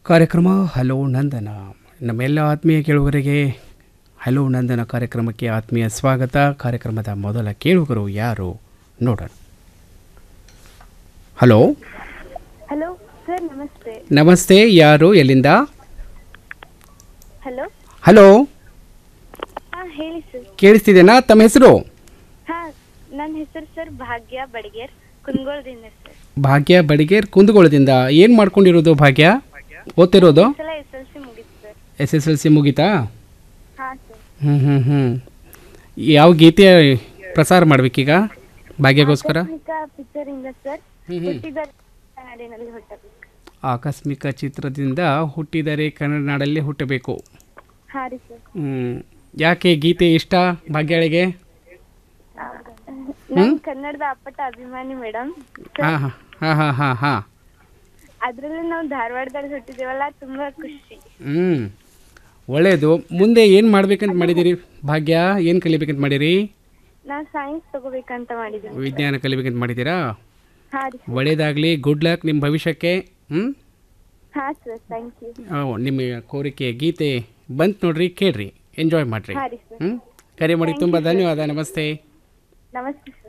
ಕಾರ್ಯಕ್ರಮ ಹಲೋ ನಂದನ ನಮ್ಮೆಲ್ಲ ಆತ್ಮೀಯ ಕೇಳುಗರಿಗೆ ಹಲೋ ನಂದನ ಕಾರ್ಯಕ್ರಮಕ್ಕೆ ಆತ್ಮೀಯ ಸ್ವಾಗತ ಕಾರ್ಯಕ್ರಮದ ಮೊದಲ ಕೇಳುಗರು ಯಾರು ನೋಡೋಣ ಹಲೋ ಹಲೋ ಸರ್ ನಮಸ್ತೆ ನಮಸ್ತೆ ಯಾರು ಎಲ್ಲಿಂದ ಹಲೋ ಹಲೋ ಹಾ ಹೇಳಿ ಸರ್ ಕೇಳಿಸ್ತಿದೆನಾ ತಮ್ಮ ಹೆಸರು ಹಾ ನನ್ನ ಹೆಸರು ಸರ್ ಭಾಗ್ಯ ಬಡಗೇರ್ ಕುಂದಗೋಳದಿಂದ ಸರ್ ಭಾಗ್ಯ ಬಡಿಗೇರ್ ಕುಂದಗೋಳದಿಂದ ಏನು ಮಾಡ್ಕೊಂಡಿರೋದು ಭಾಗ್ಯ ಓದ್ತಿರೋದು ಈ ಸಲ ಎಸ್ ಎಲ್ ಸಿ ಮುಗೀತು sir S S L C ಮುಗೀತಾ ಹಾ ಸರ್ ಹ್ಞೂ ಹ್ಞೂ ಹ್ಞೂ ಯಾವ ಗೀತೆ ಪ್ರಸಾರ ಮಾಡ್ಬೇಕೀಗ ಭಾಗ್ಯಗೋಸ್ಕರ ಪಿಕ್ಚರ್ ಇಂದ ಸರ್ ಹ್ಮ್ ಹ್ಮ್. ಹುಟ್ಟಿದ ನಾಡಿನಲ್ಲಿ ಹುಟ್ಟಬೇಕು ಆಕಸ್ಮಿಕ ಚಿತ್ರದಿಂದ ಹುಟ್ಟಿದರೆ ಕನ್ನಡ ನಾಡಲ್ಲಿ ಹುಟ್ಟಬೇಕು ಹಾ ರೀ ಸರ್ ಹ್ಮ್. ಯಾಕೆ ಗೀತೆ ಇಷ್ಟ ಭಾಗ್ಯಾಳಿಗೆ ನಮ್ ಕನ್ನಡದ ಅಪ್ಪಟ ಅಭಿಮಾನಿ ಮೇಡಮ್ ಹಾಂ ಹಾಂ ಹಾಂ ಹಾಂ ಹಾಂ ಹಾಂ ಅದ್ರಲ್ಲಿ ನಾವು ಧಾರವಾಡದಲ್ಲಿ ಹುಟ್ಟಿದೇವಲ್ಲ ತುಂಬಾ ಖುಷಿ ಹ್ಞೂ ಒಳ್ಳೆಯದು ಮುಂದೆ ಏನು ಮಾಡ್ಬೇಕಂತ ಮಾಡಿದ್ದೀರಿ ಭಾಗ್ಯ ಏನು ಕಲಿಬೇಕಂತ ಮಾಡಿರಿ ನಾವು ಸೈನ್ಸ್ ತಗೋಬೇಕಂತ ಮಾಡಿದ್ವಿ ವಿಜ್ಞಾನ ಕಲಿಬೇಕಂತ ಮಾಡಿದ್ದೀರಾ ಹಾ ರೀ ಒಳ್ಳೆಯದಾಗಲಿ ಗುಡ್ ಲಕ್ ನಿಮ್ಮ ಭವಿಷ್ಯಕ್ಕೆ ಹ್ಞೂ ಹಾ ಸರ್ ಥ್ಯಾಂಕ್ ಯು ನಿಮ್ಮ ಕೋರಿಕೆ ಗೀತೆ ಬಂತು ನೋಡ್ರಿ ಕೇಳ್ರಿ ಎಂಜಾಯ್ ಮಾಡಿರಿ ಹಾ ರೀ ಸರ್ ಹ್ಞೂ ಕರೆ ಮಾಡಿ ತುಂಬ ಧನ್ಯವಾದ ನಮಸ್ತೆ ನಮಸ್ತೆ ಸರ್